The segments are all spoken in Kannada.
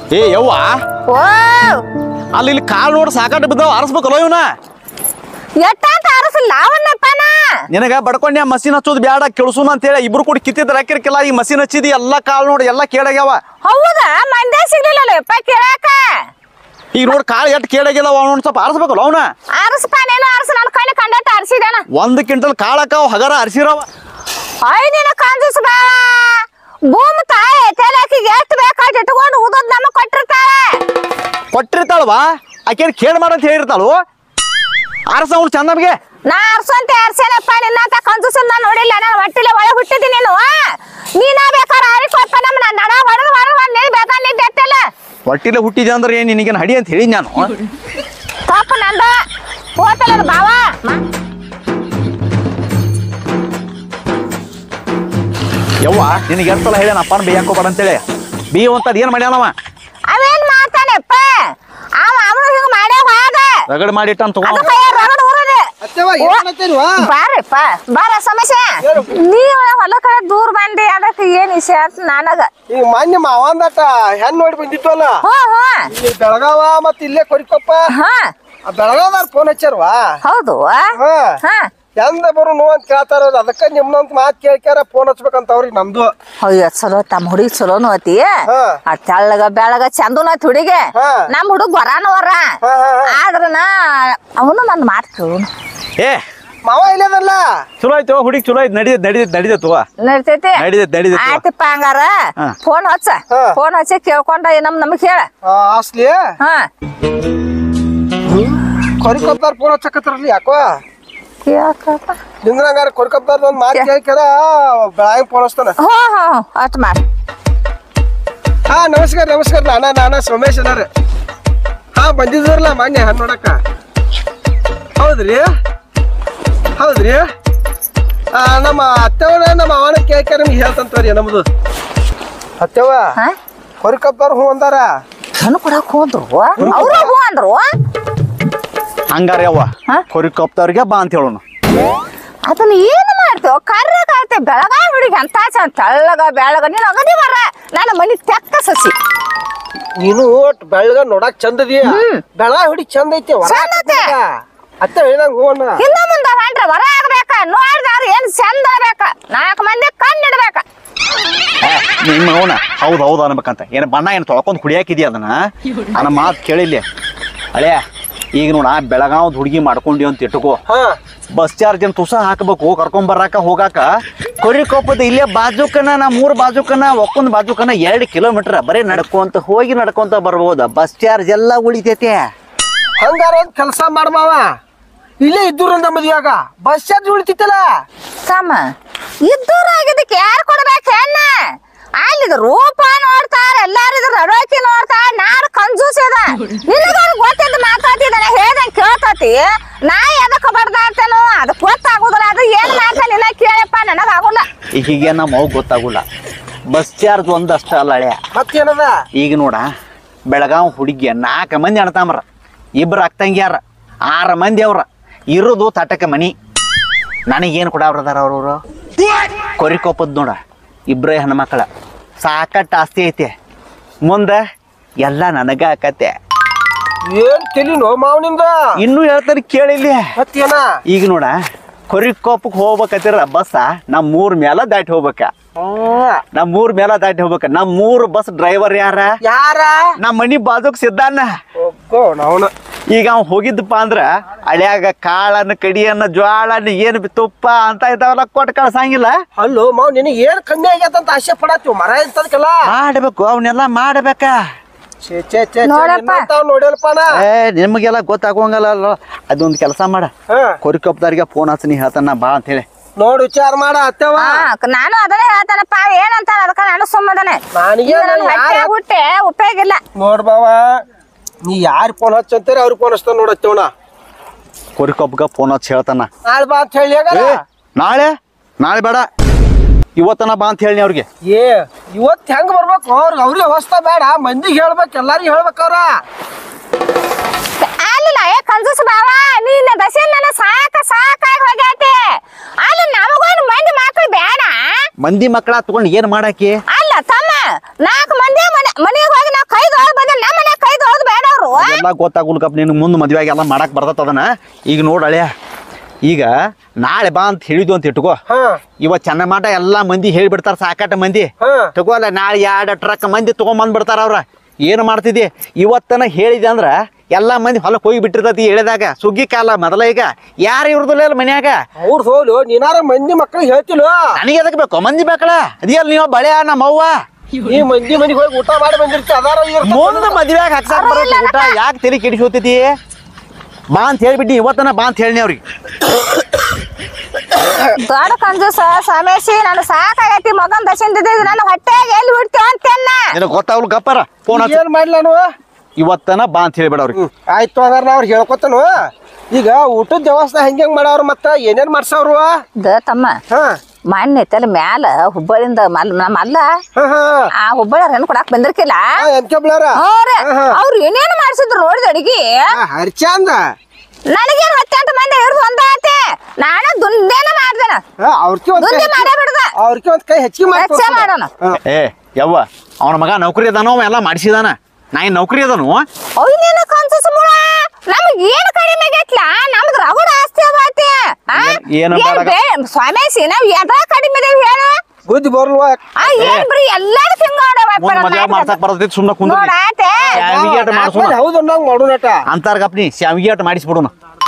ಏ ಯವ್ವ ಓ ಅಲ್ಲಿ ಇಲ್ಲಿ ಕಾಳು ನೋಡಿ ಸಾಕಾಟ ಬಿದ್ದಾವ ಆರಿಸ್ಬೇಕಲ್ಲ ಇವನ ಎಟ್ಟಾತ ಅರಸಲ್ಲ ಅವನ್ನಪ್ಪನ ನಿನಗ ಬಡ್ಕೊಂಡ್ಯ ಮಸೀನ್ ಹಚ್ಚೋದು ಬ್ಯಾಡ ಕೆಳಸುನ ಅಂತೇಳಿ ಇಬ್ರು ಕೂಡ ಕಿತ್ತಿದ್ರ ಹಾಕಿರ್ಕಿಲ್ಲ ಈ ಮಸೀನ್ ಹಚ್ಚಿದಿ ಎಲ್ಲಾ ಕಾಳು ನೋಡಿ ಎಲ್ಲಾ ಕೇಳಾಗ್ಯಾವ ಹೌದಾ ಮಂದೇ ಸಿಗ್ಲಿಲ್ಲ ಯಪ್ಪ ಕೇಳಾಕ ಈಗ ನೋಡಿ ಕಾಳು ಎಟ್ ಕೇಳಾಗ್ಯದ ಅವ್ನ ಸ್ವಲ್ಪ ಆರಿಸ್ಬೇಕಲ್ಲ ಅವನ ಅರಸಪ್ಪ ನೀನು ಅರಸ ನನ್ನ ಕೈಲಿ ಕಂಡಟ ಅರಸಿದಾನ ಒಂದ್ ಕ್ವಿಂಟಲ್ ಕಾಳಕ್ಕಾವ ಹಗರ ಅರಿಸಿರವ ಐ ನಿನ್ನ ಕಾಂಜಿಸ್ ಬಾ ಭೂಮಿ ತಾಯಿ ತೇಲಾಕಿಗೆ ಎಷ್ಟು ಬೇಕಾದ್ ಇಟ್ಕೊಂಡು ಉದದ್ ನಮಗ್ ಕೊಟ್ಟಿರ್ತಾಳೆ ಕೊಟ್ಟಿರ್ತಾಳವಾ ಆಕೆ ಕೇಳ್ ಮಾಡಂತ ಹೇಳಿರ್ತಾಳು ಆರಸ ಅವ್ನು ಚಂದ ನಮಗೆ ನಾ ಅರ್ಸಂತೆ ಅರ್ಸೇನಪ್ಪ ನಿನ್ನಂತ ಕಂಜೂಸ್ ನಾ ನೋಡಿಲ್ಲ ನಾನು ಹೊಟ್ಟಿಲೆ ಒಳಗೆ ಹುಟ್ಟಿದ್ದೀನಿ ನೀನು ನೀನ ಬೇಕಾದ್ರೆ ಆರಿಕೊಪ್ಪ ನಮ್ಮ ನನ್ನ ನಡ ಹೊಡೆದು ಹೊಡೆದು ನೀನು ಬೇಕಾಗಿದ್ದೆ ಎತ್ತಲ್ಲ ಹೊಟ್ಟಿಲೆ ಹುಟ್ಟಿದೆ ಅಂದ್ರೆ ಏನ್ ನಿನಗೇನು ಹಡಿ ಅಂತ ಹೇಳಿ ನಾನು ತಪ್ಪು ನಂದ ಹೋತಲ್ಲ ಬಾವ ಯವ್ವ ನಿನಗೆ ಎಷ್ಟು ಸಲ ಹೇಳಿ ಅಪ್ಪನ ಬೇಯಾಕೋಬೇಡ ಅಂತೇಳಿ ಬೇಯುವಂತದ್ ಏನ್ ಮಾಡ್ಯಾನವ ಅವೇನ್ ಮಾಡ್ತಾನೆಪ್ಪ ಅವ ಅವನು ಹಿಂಗ ಮಾಡ್ಯಾವ ಹೋದ ರಗಡ್ ಮಾಡಿಟ್ಟ ತಗೋ ಅದು ಕೈಯ ರಗಡ್ ಊರದೆ ಅತ್ತೇವ ಏನ್ ಮಾಡತ್ತೀರಿವ? ಬಾರಪ್ಪ ಬಾರ ಸಮಸ್ಯೆ ನೀವ್ ಹೊಲ ಕಡೆ ದೂರ ಬಂದಿ ಅದಕ್ಕೆ ಏನ್ ವಿಷಯ ಅಂತ ನನಗ ಈಗ ಮಾನ್ಯ ಮಾವಂದಟ ಹೆಣ್ ನೋಡಿ ಬಂದಿದ್ವಲ್ಲ ಹ್ಞೂ ಹ್ಞೂ ಇಲ್ಲಿ ಬೆಳಗಾವ ಮತ್ ಇಲ್ಲೇ ಕೊರಿಕೊಪ್ಪ ಹಾ ಆ ಬೆಳಗಾವದಾರ ಫೋನ್ ಹಚ್ಚಾರವಾ ಹೌದು ಹಾ ಹಾ ಎಂದ ಬರು ಅಂತ ಕೇಳ್ತಾರ ಅದಕ್ಕ ನಿಮ್ನಂತ ಮಾತ್ ಕೇಳ್ಕ್ಯಾರ ಫೋನ್ ಹಚ್ಬೇಕಂತ ಅವ್ರಿಗೆ ನಮ್ದು ಅಯ್ಯೋ ಚಲೋ ತಮ್ಮ ಹುಡುಗಿ ಚಲೋನು ಐತಿ ಹಾ. ಆ ತೆಳ್ಳಗ ಬೆಳಗ ಚಂದನು ಐತಿ ಹುಡುಗಿ ಹಾ. ನಮ್ ಹುಡುಗ ವರಾನವರ ಹಾ, ಹಾ, ಹಾ. ಆದ್ರನ ಅವನು ನಂದ್ ಮಾತು ಕೇಳು ಏ ಮಾವ ಇಲ್ಲದಲ್ಲ ಚಲೋ ಆಯ್ತು ಹುಡುಗಿ ಚಲೋ ಆಯ್ತು ನಡಿದ್ ನಡಿದ್ ನಡಿದ ತಗೋ ನಡ್ತೈತಿ ನಡಿತೈತಿ, ನಡಿತೈತಿ. ಆಯ್ತಪ್ಪ ಹಂಗಾರ ಹಾ. ಫೋನ್ ಹಚ್ಚ ಹಾ. ಫೋನ್ ಹಚ್ಚಿ ಕೇಳ್ಕೊಂಡ ನಮ್ ನಮಗ್ ಹೇಳ ಅಸ್ಲಿ ಹಾ ಕೊರಿಕೊಪ್ದಾರ ಫೋನ್ ಹಚ್ಚಕತ್ತಾರಲ್ಲಿ ಯಾಕೋ ಕೇಳಕಪ್ಪ ನಿಂದ್ರಂಗಾರ ಕೊರಿಕೊಪ್ದಾರ ಒಂದ್ ಮಾತ್ ಕೇಳ್ಕ್ಯಾರ ಬೆಳಗಾವಿ ಫೋನ್ ಹಚ್ತಾನ ಹೋ ಹೋ ಅಟ್ ಮಾಡ್ ಹಾ ನಮಸ್ಕಾರ ನಮಸ್ಕಾರ ನಾನ ನಾನ ಸೋಮೇಶ್ ಅನ್ನಾರ ಹಾ ಬಂದಿದ್ರಲ್ಲ ಮಾನ್ಯ ಹಣ್ಣು ನೋಡಕ್ಕ ಹೌದ್ರಿ ಹೌದ್ರಿ ಆ, ನಮ್ಮ ಅತ್ತವನ ನಮ್ಮ ಅವನ ಕೇಳ್ಕ್ಯಾರ ನಿಮ್ಗೆ ಹೇಳ್ತಂತವ್ರಿ ನಮ್ದು ಅತ್ತವ ಹಾ ಹೊರಕಪ್ಪಾರ ಹ್ಞೂ ಅಂದಾರ ನಾನು ಕೊಡಕ್ ಹೋದ್ರು ಅವ್ರು ಹೂ ಅಂದ್ರು ಹಂಗಾರ ಯವ್ವ ಹಾ? ಕೊರಿ ಕಪ್ತವ್ರಿಗೆ ಬಾ ಅಂತ ಹೇಳೋಣ ಅದನ್ನ ಏನು ಮಾಡ್ತೇವ ಕರ್ರ ಕಾಯ್ತೆ ಬೆಳಗಾವಿ ಹುಡುಗಿ ಅಂತ ಚಂದ ತೆಳ್ಳಗ ಬೆಳಗ ನೀನು ಅಗದಿ ಬರ ನನ್ನ ಮನಿ ತೆಕ್ಕ ಸಸಿ ನೀನು ಒಟ್ ಬೆಳಗ ನೋಡಕ್ ಚಂದ ಇದೀಯ ಬೆಳ ಹುಡಿ ಚಂದ ಐತಿ ಹೊರ ಚಂದ ಐತೆ. ಅತ್ತ ಹೇಳ್ದಂಗ ಹ್ಞೂ ಅನ್ನ ಹಿಂದ ಮುಂದ ಹೊಂಟ್ರೆ ಹೊರ ಆಗ್ಬೇಕ ನೋಡ್ದಾರ ಏನ್ ಚಂದ ಇರ್ಬೇಕ ನಾಲ್ಕು ಮಂದಿ ಕಣ್ಣು ಇಡ್ಬೇಕ ನಿಮ್ಮ ಅವನ ಹೌದು ಹೌದು ಅನ್ಬೇಕಂತ ಏನು ಬಣ್ಣ ಏನು ತೊಳ್ಕೊಂಡ್ ಕುಡಿಯಾಕಿದ್ಯ ಅದನ್ನ ನನ್ನ ಮಾತು ಕೇಳಿಲ್ಲ ಅಳೆ ಈಗ ನೋಡ ಬೆಳಗಾವ್ದ ಹುಡುಗಿ ಮಾಡ್ಕೊಂಡಿ ಅಂತ ಇಟ್ಕೋ ಹಾ ಬಸ್ ಚಾರ್ಜ್ ಅಂತ ತುಸ ಹಾಕಬೇಕು ಕರ್ಕೊಂಡ್ ಬರಾಕ ಹೋಗಾಕ ಕೊರಿ ಕೊಪ್ಪದ ಇಲ್ಲೇ ಬಾಜುಕನ ನಾ ಮೂರ್ ಬಾಜುಕನ ಒಕ್ಕೊಂದ್ ಬಾಜುಕನ ಎರಡು ಕಿಲೋಮೀಟರ್ ಬರೀ ನಡ್ಕೊಂತ ಹೋಗಿ ನಡ್ಕೊಂತ ಬರ್ಬೋದ ಬಸ್ ಚಾರ್ಜ್ ಎಲ್ಲ ಉಳಿತೈತೆ ಹಂಗಾರ ಒಂದ್ ಕೆಲಸ ಮಾಡ್ಮಾವ ಇಲ್ಲೇ ಇದ್ದೂರ ಮದ್ವಿಯಾಗ ಬಸ್ ಚಾರ್ಜ್ ಉಳಿತಿತ್ತಲ್ಲ ತಮ್ಮ ಇದ್ದೂರಾಗಿದ್ದಕ್ಕೆ ಯಾರು ಕೊಡ್ಬೇಕು ಹೆಣ್ಣ ಅಲ್ಲಿದ ರೂಪ ನೋಡ್ತಾರ ಎಲ್ಲಾರಿದ ನಡವಳಿಕೆ ನೋಡ್ತಾರ ನಾಡು ಕಂಜೂಸ್ ಇದ ನಿನಗ ಗೊತ್ತಿದ್ದ ಮಾತಾಡ್ತಿದ್ದಾನೆ ಹೇಳ್ದಂಗ್ ಕೇಳ್ತತಿ ನಾ ಎದಕ್ ಬಡ್ದಾಡ್ತೇನೋ ಅದಕ್ಕೆ ಗೊತ್ತಾಗುದಿಲ್ಲ ಅದು ಏನ್ ಮಾಡ್ತಾನೆ ನಿನ್ನ ಕೇಳಪ್ಪ ನನಗ ಆಗುಲ್ಲ ಈಗ ಹೀಗೆ ನಮ್ಮ ಅವ್ ಗೊತ್ತಾಗುಲ್ಲ ಬಸ್ ಚಾರ್ಜ್ ಒಂದಷ್ಟ ಅಲ್ಲ ಹಳೆ ಮತ್ತೇನದ ಈಗ ನೋಡ ಬೆಳಗಾವ್ ಹುಡುಗಿ ನಾಲ್ಕು ಮಂದಿ ಅಣ್ತಾಮ್ರ ಇಬ್ರು ಅಕ್ಕಂಗ್ಯಾರ ಆರು ಮಂದಿ ಅವ್ರ ಇರೋದು ತಟಕ ಮನಿ ನನಗೇನು ಕೊಡವ್ರದಾರ ಅವ್ರವ್ರು ಕೊರಿಕೊಪ್ಪದ್ ನೋಡ ಇಬ್ರೇ ಹೆಣ್ಮಕ್ಳ ಸಾಕಟ್ಟು ಆಸ್ತಿ ಐತೆ ಮುಂದೆ ಎಲ್ಲ ನನಗ ಆಕತ್ತೆ ಏನ್ ತಿಳಿನೋ ಮಾವನಿಂದ ಇನ್ನೂ ಹೇಳ್ತಾರೆ ಕೇಳಿಲ್ಲಿ ಮತ್ತೇನ ಈಗ ನೋಡ ಕೊರಿಕೊಪ್ಪಕ್ಕೆ ಹೋಗ್ಬೇಕತ್ತಿರ ಬಸ್ಸ ನಮ್ಮ ಮೂರ್ ಮೇಲ ದಾಟಿ ಹೋಗ್ಬೇಕ ನಮ್ಮ ಮೂರ್ ಮೇಲ ದಾಟಿ ಹೋಗ್ಬೇಕ ನಮ್ಮ ಮೂರು ಬಸ್ ಡ್ರೈವರ್ ಯಾರ ಯಾರ ನಮ್ಮ ಮನಿ ಬಾಜುಕ್ ಸಿದ್ದಾನ ಒಬ್ಬೋ ಅವನ ಈಗ ಅವ್ ಹೋಗಿದ್ದಪ್ಪ ಅಂದ್ರ ಹಳ್ಯಾಗ ಕಾಳನ್ನ ಕಡಿಯನ್ನ ಜ್ವಾಳನ್ನ ಏನು ಬಿ- ತುಪ್ಪ ಅಂತ ಇದಾವಲ್ಲ ಕೊಟ್ಟು ಕಳ್ಸಂಗಿಲ್ಲ ಅಲ್ಲೋ ಮಾವ್ ನಿನಗೆ ಏನ್ ಕಮ್ಮಿ ಆಗ್ಯಾತಂತ ಆಸೆ ಪಡತ್ತೀವಿ ಮರ ಇರ್ತದಕ್ಕೆಲ್ಲ ಮಾಡ್ಬೇಕು ಅವನ್ನೆಲ್ಲ ಮಾಡ್ಬೇಕ ಛೇ ಛೇ ಛೇ ನೋಡಪ್ಪ. ನೋಡಿಯಲ್ಪನ ಏ ನಿಮಗೆಲ್ಲ ಗೊತ್ತಾಗೋಂಗಲ್ಲ ಅಲ್ವ ಅದೊಂದು ಕೆಲಸ ಮಾಡ ಹಾ ಕೊರಿಕೊಪ್ಪದಾರಿಗೆ ಫೋನ್ ಹಚ್ಚಿ ನೀ ಹೇಳ್ತಾನ ಬಾ ಅಂತ ಹೇಳಿ ನೋಡ್ ವಿಚಾರ ಮಾಡ ಅತ್ತವ ಹಾ ನಾನು ಅದನ್ನೇ ಹೇಳ್ತಾನಪ್ಪ ಏನಂತ ಅದಕ್ಕ ನಾನು ಸುಮ್ಮದನೆ ನನಗೆ ಯಾರ ಹುಟ್ಟೆ ಉಪಯೋಗ ಇಲ್ಲ ನೋಡ್ ಬಾವ ನೀ ಯಾರ್ ಫೋನ್ ಹಚ್ಚಂತೀರಿ ಅವ್ರಿಗೆ ಫೋನ್ ಹಚ್ತಾನ ನೋಡತ್ತೇವನ ಕೊರಿಕೊಪ್ಪಗ ಫೋನ್ ಹಚ್ಚಿ ಹೇಳ್ತಾನ ನಾಳೆ ಬಾ ಅಂತ ಹೇಳಿ ಏ ನಾಳೆ ನಾಳೆ ಬೇಡ ಇವತ್ತನ ಬಾ ಅಂತ ಹೇಳಿ ಅವ್ರಿಗೆ ಏ ಇವತ್ ಹೆಂಗ್ ಬರ್ಬೇಕು ಅವ್ರಿಗೆ ಅವ್ರಿಗೆ ಹೊಸ್ತ ಬೇಡ ಮಂದಿಗೆ ಹೇಳ್ಬೇಕು ಎಲ್ಲಾರಿಗೂ ಹೇಳ್ಬೇಕವ್ರ ಅಲ್ಲಿಲ್ಲ ಏ ಕಂಜೂಸ್ ಬಾವ ನಿನ್ನ ದಶೆ ನನ್ನ ಸಾಕ ಸಾಕಾಗಿ ಹೋಗ್ಯಾತಿ ಅಲ್ಲಿ ನಮಗೊಂದು ಮಂದಿ ಮಕ್ಳು ಬೇಡ ಮಂದಿ ಮಕ್ಕಳ ತಗೊಂಡು ಏನ್ ಮಾಡಾಕಿ ಅಲ್ಲ ತಮ್ಮ ನಾಲ್ಕು ಮಂದಿ ಮನೆ ಮನೆಗೆ ಹೋಗಿ ನಾವು ಕೈ ತೊಳೆದು ಎಲ್ಲ ಗೊತ್ತಾಗುಲ್ಕಪ್ಪ ನಿನಗೆ ಮುಂದೆ ಮದುವೆ ಆಗಿ ಎಲ್ಲ ಮಾಡಕ್ ಬರ್ತದ ಅದನ್ನ ಈಗ ನೋಡ್ ಅಳಿಯ ಈಗ ನಾಳೆ ಬಾ ಅಂತ ಹೇಳಿದ್ವು ಅಂತ ಇಟ್ಕೋ ಹಾ ಇವತ್ತು ಚೆನ್ನ ಮಾಟ ಎಲ್ಲ ಮಂದಿ ಹೇಳ್ಬಿಡ್ತಾರ ಸಾಕಾಟ ಮಂದಿ ಹಾ ತಗೋಲ್ಲ ನಾಳೆ ಎರಡು ಟ್ರಕ್ ಮಂದಿ ತಗೊಂಬಂದ್ಬಿಡ್ತಾರ ಅವ್ರ ಏನು ಮಾಡ್ತಿದ್ದಿ ಇವತ್ತನ ಹೇಳಿದೆ ಅಂದ್ರ ಎಲ್ಲ ಮಂದಿ ಹೊಲಕ್ಕೆ ಹೋಗಿ ಬಿಟ್ಟಿರ್ತತಿ ಹೇಳಿದಾಗ ಸುಗ್ಗಿ ಕಾಲ ಮೊದಲ ಈಗ ಯಾರು ಇವ್ರದಿಲ್ಲ ಮನ್ಯಾಗ ಅವ್ರ ಹೋಲು ನೀನಾರ ಮಂದಿ ಮಕ್ಕಳಿಗೆ ಹೇಳ್ತಿಲ್ವ ನನಗೆ ಎದಕ್ ಬೇಕು ಮಂದಿ ಬೇಕಳ ಅದಿಯಲ್ಲ ನೀವು ಬಳೆ ನಮ್ಮ ಅವ್ವ ಈ ಮಂದಿ ಮನಿಗೆ ಹೋಗಿ ಊಟ ಮಾಡಿ ಬಂದಿರ್ತಿ ಅದಾರ ಇವ್ರ್ ಮುಂದೆ ಮದ್ವೆಯಾಗ ಹಾಕ್ಸಾಕ್ ಬರತ್ತೆ ಊಟ ಯಾಕೆ ತಲೆ ಕೆಡಿಸೋತೈತಿ ಬಾ ಅಂತ ಹೇಳ್ಬಿಟ್ಟು ಇವತ್ತನ ಬಾ ಅಂತ ಹೇಳಿ ಅವ್ರಿಗೆ ದೊಡ್ಡ ಕಂಜೂಸ ಸಮೇಶಿ ನಾನು ಸಾಕಾಗೈತಿ ಮಗನ್ ದಶಿಂದಿದ್ದು ನನ್ನ ಹೊಟ್ಟೆಗೆ ಎಲ್ಲಿ ಬಿಡ್ತೀವ ಅಂತೇನ ನಿನಗೆ ಗೊತ್ತಾಗ್ಲು ಗಪ್ಪರ ಫೋನ್ ಹಚ್ಚ ಏನ್ ಮಾಡ್ಲಿ ನಾನು ಇವತ್ತನ ಬಾ ಅಂತ ಹೇಳ್ಬೇಡ ಅವ್ರಿಗೆ ಆಯ್ತು ಹಂಗಾರ ನಾ ಅವ್ರಿಗೆ ಹೇಳ್ಕೊತನು ಈಗ ಊಟದ ವ್ಯವಸ್ಥೆ ಹೆಂಗ್ ಹೆಂಗ್ ಮಾಡವ್ರ ಮತ್ತ ಏನೇನ್ ಮಾಡ್ಸವ್ರು ದ ತಮ್ಮ ಹಾ ಮಣ್ಣು ಐತಲ್ಲ ಮ್ಯಾಲ ಹುಬ್ಬಳ್ಳಿಂದ ಮಲ್ ನಮ್ಮ ಅಲ್ಲ ಹಾ ಹಾ ಆ ಹುಬ್ಬಳ್ಳಿ ಹೆಣ್ಣು ಕೊಡಾಕ್ ಬಂದಿರ್ಕಿಲ್ಲ ಹಾ ಎಂತ ಬಿಳಾರ ಅವ್ರ ಹಾ, ಹಾ. ಅವ್ರು ಏನೇನು ಮಾಡ್ಸಿದ್ರು ನೋಡಿದ ಅಡಿಗೆ ಹರ್ಚಂದ ನನಗೇನ್ ಹತ್ತೆಂಟು ಮಂದಿ ಇವ್ರದ್ದು ಒಂದ ಆತೆ ನಾನು ದುಂದೇನ ಮಾಡ್ದೇನ ಅವ್ರಕ್ಕೆ ಒಂದ್ ದುಂದಿ ಮಾಡೇ ಬಿಡ್ದ ಅವ್ರಕ್ಕೆ ಒಂದ್ ಕೈ ಹೆಚ್ಚಿಗೆ ಮಾಡಿ ಹೆಚ್ಚೆ ಮಾಡೋಣ ಏ ಯವ್ವ ಅವನ ಮಗ ನೌಕರಿ ಅದಾನೋ ಅವ ಎಲ್ಲ ಮಾಡಿಸಿದಾನ ನಾ ಏನ್ ನೌಕರಿ ಅದಾನು ಅವ್ ನೀನು ಕನ್ಸಸ್ ಮುಳ ನಮ್ಗ್ ಏನ್ ಕಡಿಮೆ ಆಗೈತ್ಲ ನಮ್ದು ರಗುಡ ಆಸ್ತಿ ಅದಾತಿ ಏನ್- ಏನು ಬೇಡ. ಸ್ವಾಮೇಶಿ ನಾವ್ ಎದ ಕಡಿಮೆ ಇದೇವ್ ಹೇಳು ಬುದ್ಧಿ ಬರ್ಲ್ವಾ ಆ ಏನ್ ಬರೀ ಎಲ್ಲಾರು ಮುಂದ್ ಮದ್ವೆ ಮಾಡ್ಸಕ್ ಬರ್ತೈತಿ ಸುಮ್ನೆ ಕುಂದ್ರಿ ನೋಡಾತೆ ಶಾವಿಗೆ ಆಟ ಮಾಡ್ಸೋಣ ಹೌದು ನಂಗ್ ಮಾಡೋಣಟ ಅಂತಾರ್ಗಪ್ನಿ ಶಾವಿಗೆ ಆಟ ಮಾಡಿಸ್ಬಿಡುನ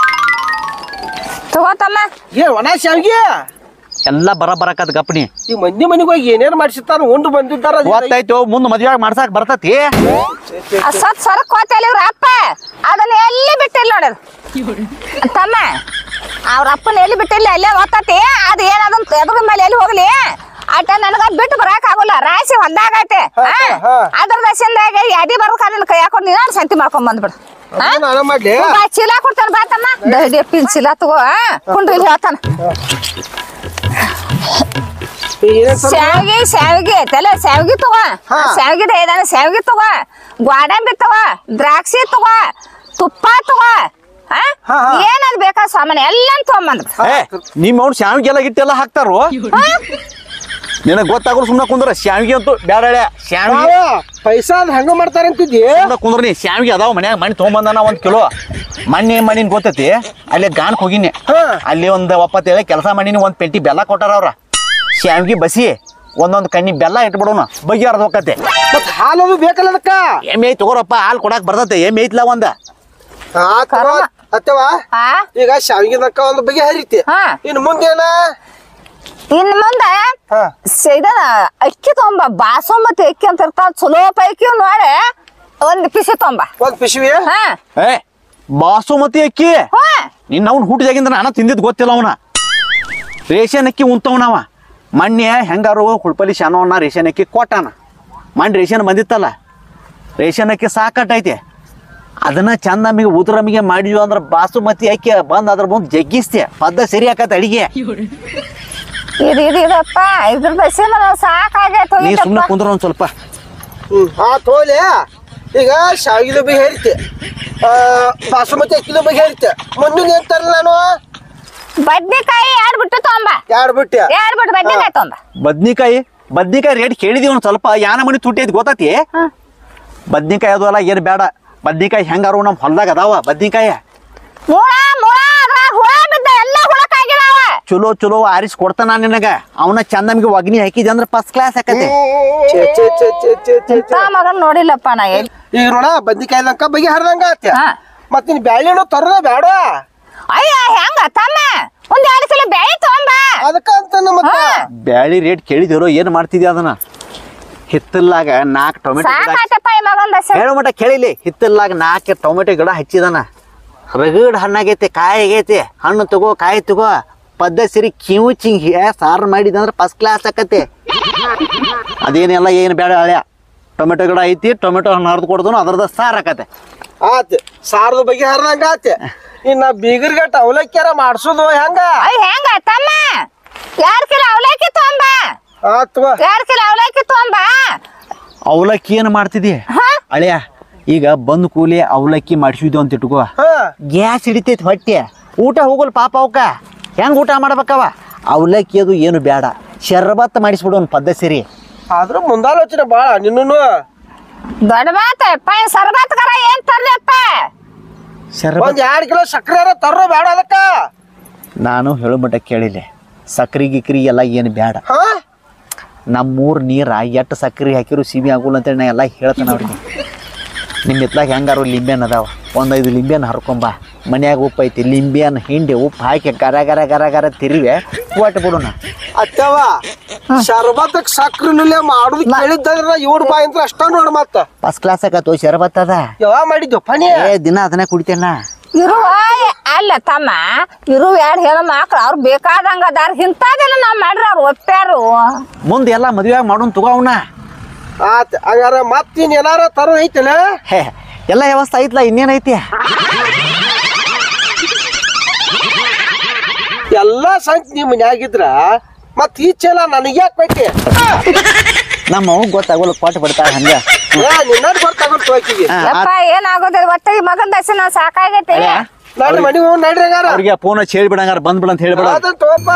ತಗೋತಮ್ಮ ಏ ಒಣ ಶಾವಿಗೆ ಎಲ್ಲ ಬರ ಬರಕತ್ ಗಪ್ನಿ ಈ ಮಂದಿ ಮನಿಗೆ ಹೋಗಿ ಏನೇನ್ ಮಾಡ್ಸಿರ್ತಾರ ಉಂಡು ಬಂದಿದ್ದಾರ ಗೊತ್ತಾಯ್ತು ಮುಂದ್ ಮದ್ವೆ ಮಾಡ್ಸಕ್ ಬರ್ತತಿ ಆ ಸತ್ ಸರಕ್ ಹೋತಲ್ಲ ಇವ್ರ ಅಪ್ಪ ಅದನ್ನ ಎಲ್ಲಿ ಬಿಟ್ಟಿಲ್ಲ ನೋಡದು ತಮ್ಮ ಅವ್ರ ಅಪ್ಪನ ಎಲ್ಲಿ ಬಿಟ್ಟಿಲ್ಲ ಅಲ್ಲೇ ಓದ್ತತಿ ಅದು ಏನದಂತ ಎದ್ರ ಮೇಲೆ ಎಲ್ಲಿ ಹೋಗ್ಲಿ ಆಟ ನನಗ ಬಿಟ್ಟು ಬರಾಕ್ ಆಗೋಲ್ಲ ರಾಶಿ ಹೊಲ್ದಾಗೈತೆ ಹಾ, ಹಾ. ಅದ್ರ ದಶಿಂದಾಗ ಯಾದಿ ಬರ್ಬೇಕ ಅದನ್ನ ಕೈ ಹಾಕೊಂಡು ನೀನು ಸಂತಿ ಮಾಡ್ಕೊಂಡ್ ಬಂದ್ಬಿಡು ಹಾ? ನಾನು ಮಾಡ್ಲಿ ಬಾ ಚೀಲ ಕೊಡ್ತಾನ ಬಾ ತಮ್ಮ ದಡಿಯಪ್ಪಿನ ಚೀಲ ತಗೋ ಆ? ಕುಂಡ್ರಿ ಇಲ್ಲಿ ಹೇಳ್ತಾನ ಏನೇನ್ ತಂದ? ಶಾವಿಗೆ ಶಾವಿಗೆ ತಲೆ ಶಾವಿಗೆ ತಗೋ ಹಾ. ಶಾವಿಗೆ ಇದಾನೆ ಶಾವಿಗೆ ತಗೋ ಗೋಡಂಬಿ ತಗೋ ದ್ರಾಕ್ಷಿ ತಗೋ ತುಪ್ಪ ತಗೋ ಹಾ? ಹಾ, ಹಾ. ಏನದ್ ಬೇಕಾ ಸಾಮಾನು ಎಲ್ಲ ತಗೊಂಬಂದ್ ಏ ನಿಮ್ಮ ಅವ್ನು ಶಾವಿಗೆ ಎಲ್ಲ ಹಿಟ್ಟೆಲ್ಲ ಹಾಕ್ತಾರೋ ನಿನಗ್ ಗೊತ್ತಾಗಲ್ಲ ಸುಮ್ನೆ ಕುಂದ್ರ ಶಾವಿಗೆ ಅಂತೂ ಬ್ಯಾಡಳೆ ಶಾವಿಗೆ ಮಾವ, ಪೈಸಾ ಅದ್ ಹಂಗ ಮಾಡ್ತಾರ ಅಂತಿದ್ದಿ ಸುಮ್ನೆ ಕುಂದ್ರ ನೀ ಶಾವಿಗೆ ಅದಾವ ಮನ್ಯಾಗ ಮನೆ ತೊಗೊಂಬಂದಾನ ಒಂದ್ ಕಿಲೋ ಮಣ್ಣಿ ಮಣ್ಣಿನ ಗೊತ್ತೈತಿ ಅಲ್ಲಿ ಗಾನ್ಕ್ ಹೋಗಿನಿ ಹಾ. ಅಲ್ಲಿ ಒಂದ್ ಒಪ್ಪತ್ತೇಳೆ ಕೆಲಸ ಮಾಡೀನಿ ಒಂದ್ ಪೆಂಟಿ ಬೆಲ್ಲ ಕೊಟ್ಟಾರ ಅವ್ರ ಶಾವಿಗೆ ಬಸಿ ಒಂದೊಂದ್ ಕಣ್ಣಿ ಬೆಲ್ಲ ಇಟ್ಬಿಡೋಣ ಬಗೆಹರ್ದ ಹೋಗತ್ತೆ ಮತ್ ಹಾಲದು ಬೇಕಲ್ಲ ಅದಕ್ಕ ಎಮ್ಮೆ ಐತಿ ತಗೋರಪ್ಪ ಹಾಲು ಕೊಡಾಕ್ ಬರ್ತತೆ ಎಮ್ಮೆ ಐತ್ಲ ಒಂದ ಆತವ ಅತ್ತವ ಹಾ ಈಗ ಶಾವಿಗೆದಕ್ಕ ಒಂದು ಬಗೆ ಹರಿತಿ ಹಾ. ಇನ್ ಮುಂದೇನ ಇನ್ ಮುಂದೆ ಹಾ ಸ- ಇದ ಅಕ್ಕಿ ತೊಂಬ ಬಾಸುಮತಿ ಅಕ್ಕಿ ಅಂತ ಇರ್ತಾವ ಚಲೋ ಪೈಕಿ ನೋಡಿ ಒಂದ್ ಪಿಸಿ ತೊಂಬ ಒಂದ್ ಪಿಶವಿ ಹಾ ಏ ಬಾಸುಮತಿ ಅಕ್ಕಿ ಹಾ ನಿನ್ನ ಅವ್ನು ಹುಟ್ಟಿದಾಗಿಂದ ನಾನು ತಿಂದಿದ್ ಗೊತ್ತಿಲ್ಲ ಅವನ ರೇಷನ್ ಅಕ್ಕಿ ಉಂತವನವ ಮೊನ್ನೆ ಹೆಂಗಾರು ಹುಳ್ಪಲ್ಲಿ ಶಾನವನ್ನ ರೇಷನ್ ಅಕ್ಕಿ ಕೊಟ್ಟಾನ ಮಣ್ಣು ರೇಷನ್ ಬಂದಿತ್ತಲ್ಲ ರೇಷನ್ ಅಕ್ಕಿ ಸಾಕಟ್ಟೈತಿ ಅದನ್ನ ಚಂದ ನಮಗೆ ಉದುರಮಿಗೆ ಮಾಡಿದ್ವಿ ಅಂದ್ರೆ ಬಾಸುಮತಿ ಅಕ್ಕಿ ಬಂದ್ ಅದ್ರ ಮುಂದೆ ಜಗ್ಗಿಸ್ತೆ ಪದ್ದ ಸರಿ ಆಕತ್ತ ಅಡಿಗೆ ಇದು ಇದು ಇದಪ್ಪ ಇದ್ರ ಬಸ್ಸಿ ಸಾಕಾಗೈತೆ ನೀ ಸುಮ್ಮನೆ ಕುಂದ್ರ ಒಂದ್ ಸ್ವಲ್ಪ ಹ್ಮ್ ಆ ತೋಲೆ ಈಗ ಶಾವಿಗೆದ ಬಗ್ಗೆ ಹೇಳ್ತೆ ಆ ಬಾಸುಮತಿ ಅಕ್ಕಿದ ಬಗ್ಗೆ ಹೇಳ್ತೆ ಮುಂದಿನ ಏನ್ ತರಲ್ಲ ನಾನು ಬದ್ನಿಕಾಯಿ ಎರಡು ಬಿಟ್ಟು ತೊಂಬ ಎರಡು ಬಿಟ್ಟೆ ಎರಡು ಬಿಟ್ಟು ಬದ್ನಿಕಾಯಿ ತೊಂಬ ಬದ್ನಿಕಾಯಿ ಬದ್ನಿಕಾಯಿ ರೇಟ್ ಕೇಳಿದೀವಿ ಒಂದ್ ಸ್ವಲ್ಪ ಯಾನ ಮನಿ ತುಟ್ಟಿ ಐತಿ ಗೊತ್ತೈತಿ ಹಾ. ಬದ್ನಿಕಾಯಿ ಅದು ಅಲ್ಲ ಏನು ಬೇಡ ಬದ್ನಿಕಾಯಿ ಹೆಂಗಾರು ನಮ್ಮ ಹೊಲ್ದಾಗ ಅದಾವ ಬದ್ನಿಕಾಯಿ ಮುಳ ಮುಳ ಅದ್ರಾಗ ಹುಳ ಬಿದ್ದ ಎಲ್ಲ ಹುಳಕ್ಕಾಗಿದಾವ ಚಲೋ ಚಲೋ ಆರಿಸಿ ಕೊಡ್ತಾನ ನಿನಗ ಅವನ ಚಂದ ನಮಗೆ ಒಗ್ನಿ ಹಾಕಿದೆ ಅಂದ್ರೆ ಫಸ್ಟ್ ಕ್ಲಾಸ್ ಹಾಕತ್ತೆ ಛೇ, ಛೇ, ಛೇ, ಛೇ, ಛೇ, ಛೇ, ಇಂಥ ಛೇ. ಮಗನ್ ನೋಡಿಲ್ಲಪ್ಪ ನಾ ಎಲ್ಲಿ ಈಗ ನೋಡ ಬದ್ನಿಕಾಯಿ ಲಂಕ ಬಗೆ ಹರಿದಂಗ ಆತ ಹಾ. ಮತ್ ನೀನ್ ಬ್ಯಾಳಿನೂ ತರದ ಬೇಡ ಅಯ್ಯ ಹೆಂಗ ತಮ್ಮ ಒಂದ್ ಎರಡು ಸಲ ಬೆಳೆ ತೊಂಬ ಅದಕ್ಕ ಅಂತ ಮತ್ತ ಹಾ. ಬ್ಯಾಳಿ ರೇಟ್ ಕೇಳಿದಿರೋ ಏನು ಮಾಡ್ತಿದ್ಯ ಅದನ್ನ ಹಿತ್ತಲ್ಲಾಗ ನಾಲ್ಕು ಟೊಮೆಟೊ ಗಿಡ ಸಾಕಾಯ್ತಪ್ಪ ಈ ಮಗನ್ ದಶ ಹೇಳೋ ಮಟ್ಟ ಕೇಳಿಲಿ ಹಿತ್ತಲ್ಲಾಗ ನಾಲ್ಕು ಟೊಮೆಟೊ ಗಿಡ ಹಚ್ಚಿದಾನ ರಗಡ್ ಹಣ್ಣಾಗೈತಿ ಕಾಯಿ ಆಗೈತಿ ಹಣ್ಣು ತಗೋ ಕಾಯಿ ತಗೋ ಪದ್ದ ಸಿರಿ ಕಿವು ಚಿಂಗಿ ಸಾರು ಮಾಡಿದಂದ್ರೆ ಫಸ್ಟ್ ಕ್ಲಾಸ್ ಆಕತಿ ಅದೇನೆಲ್ಲ ಏನು ಬೇಡ ಹಳ್ಯ ಟೊಮೆಟೊ ಗಿಡ ಐತಿ ಟೊಮೆಟೊ ಹಣ್ಣು ಹರಿದು ಕೊಡ್ದನು ಅದ್ರದ ಸಾರು ಆಕತೆ ಆತ ಸಾರದ ಬಗೆ ಹರಿದಂಗ ಆತ ಇನ್ನ ಬೀಗರ್ಗಟ್ಟ ಅವಲಕ್ಕಿಯಾರ ಮಾಡ್ಸೋದು ಹೆಂಗ ಅಯ್ಯ ಹೆಂಗ ತಮ್ಮ ಎರಡ್ ಕಿಲೋ ಅವಲಕ್ಕಿ ತೊಂಬ ಆತ್ವ ಎರಡ್ ಕಿಲೋ ಅವಲಕ್ಕಿ ತೊಂಬ ಅವಲಕ್ಕಿ ಏನು ಮಾಡ್ತಿದಿ ಹಾ ಅಳ್ಯ ಈಗ ಬಂದ್ ಕೂಲಿ ಅವಲಕ್ಕಿ ಮಾಡಿಸಿದ್ವು ಅಂತ ಇಟ್ಕೋ ಹಾ ಗ್ಯಾಸ್ ಹಿಡಿತೈತಿ ಹೊಟ್ಟೆ ಊಟ ಹೋಗಲ್ ಪಾಪ ಅವಕ್ಕ ಹೆಂಗ್ ಊಟ ಮಾಡ್ಬೇಕವ ಅವಲಕ್ಕಿ ಅದು ಏನು ಬೇಡ ಶರ್ಬತ್ ಮಾಡಿಸ್ಬಿಡು ಒಂದು ಪದ್ಧ ಸಿರಿ ಆದ್ರ ಮುಂದಾಲೋಚನೆ ಬಾಳ ನಿನ್ನೂ ದೊಡ್ಡ ಮಾತಪ್ಪ ಸರ್ಬತ್ ಕರ ಏನ್ ತರ್ಲಪ್ಪ ಶರಬತ್ ಒಂದ್ ಎರಡ್ ಕಿಲೋ ಸಕ್ಕರೆ ತರ್ರೋ ಬೇಡ ಅದಕ್ಕ ನಾನು ಹೇಳೋ ಮಟ್ಟ ಕೇಳಿಲ್ಲ ಸಕ್ರಿ ಗಿಕ್ರಿ ಎಲ್ಲ ಏನು ಬೇಡ ಹಾ ನಮ್ಮೂರ್ ನೀರ ಎಟ್ಟು ಸಕ್ರೆ ಹಾಕಿರು ಸಿಬಿ ಆಗುಲ್ಲ ಅಂತೇಳಿ ನಾ ಎಲ್ಲ ಹೇಳ್ತಾನೆ ಅವ್ರಿಗೆ ನಿಮ್ಮ ಇತ್ಲಾಗ ಹೆಂಗಾರು ಲಿಂಬೆನ್ ಅದಾವ ಒಂದೈದು ಲಿಂಬೆನ್ ಹರ್ಕೊಂಬ ಮನ್ಯಾಗ ಉಪ್ಪು ಐತಿ ಲಿಂಬೆನ್ ಹಿಂಡಿ ಉಪ್ಪು ಹಾಕಿ ಗರ ಗರ ಗರ ಗರ ತಿರುವೆ ಒಟ್ಟು ಬಿಡೋಣ ಅತ್ತವ ಶರ್ಬತ್ತಕ್ ಸಕ್ರಿನಲ್ಲೇ ಮಾಡುದು ಕೇಳಿದ್ದಂದ್ರ ಇವ್ರ ಬಾಯಿ ಅಂತ ಅಷ್ಟ ನೋಡ್ ಮತ್ತ ಫಸ್ಟ್ ಕ್ಲಾಸ್ ಆಕತ್ತು ಶರಬತ್ ಅದ ಯಾವಾಗ ಮಾಡಿದ್ವು ಪನಿ ಏ ದಿನ ಅದನ್ನ ಕುಡಿತೇನ ಇರುವ ಅಲ್ಲ ತಮ್ಮ ಇರು ಎರಡು ಹೆಣ್ಣು ಮಕ್ಳು ಅವ್ರು ಬೇಕಾದಂಗ ಅದಾರ ಇಂಥದೆಲ್ಲ ನಾವ್ ಮಾಡ್ರಿ ಅವ್ರು ಒಪ್ಪ್ಯಾರು ಮುಂದೆ ಎಲ್ಲ ಮದುವೆ ಮಾಡೋಣ ತಗೋ ಅವನ ಆತ್ ಹಂಗಾರ ಮತ್ತಿನ್ ಏನಾರ ತರೋ ಐತನ ಹೇ ಎಲ್ಲ ವ್ಯವಸ್ಥೆ ಐತ್ಲ ಇನ್ನೇನೈತಿ ಎಲ್ಲಾ ಸಂಖ್ಯೆ ನಿಮ್ ಮನ್ಯಾಗಿದ್ರ ಮತ್ ಈಚೆಲ್ಲ ನನಗೆ ಯಾಕೆ ಬೇಕೆ ನಮ್ಮ ಅವ್ ಗೊತ್ತಾಗೋಲ್ಲ ಕೊಟ್ಟು ಬಿಡ್ತಾಳ ಹಂಗ ಏ ನಿನ್ನ ಬರ್ತಾಗೊಂಡು ಹೋಗಿಗೆ ಹಾ, ಯಪ್ಪ ಏನಾಗೋದಿಲ್ಲ ಒಟ್ಟ ಈ ಮಗನ್ ದರ್ಶನ ನಾವ್ ಸಾಕಾಗೈತಿ ಅಳ್ಯಾ, ನಡ್ರಿ ಮನಿ ಹೋಗ್ ನಡ್ರಿ ಹಂಗಾರ ಅವ್ರಿಗೆ ಫೋನ್ ಹಚ್ಚಿ ಹೇಳ್ಬಿಡಂಗಾರ ಬಂದ್ಬಿಡ ಅಂತ ಹೇಳ್ಬಿಡ ಅದನ್ನ ತಗೋಪ್ಪ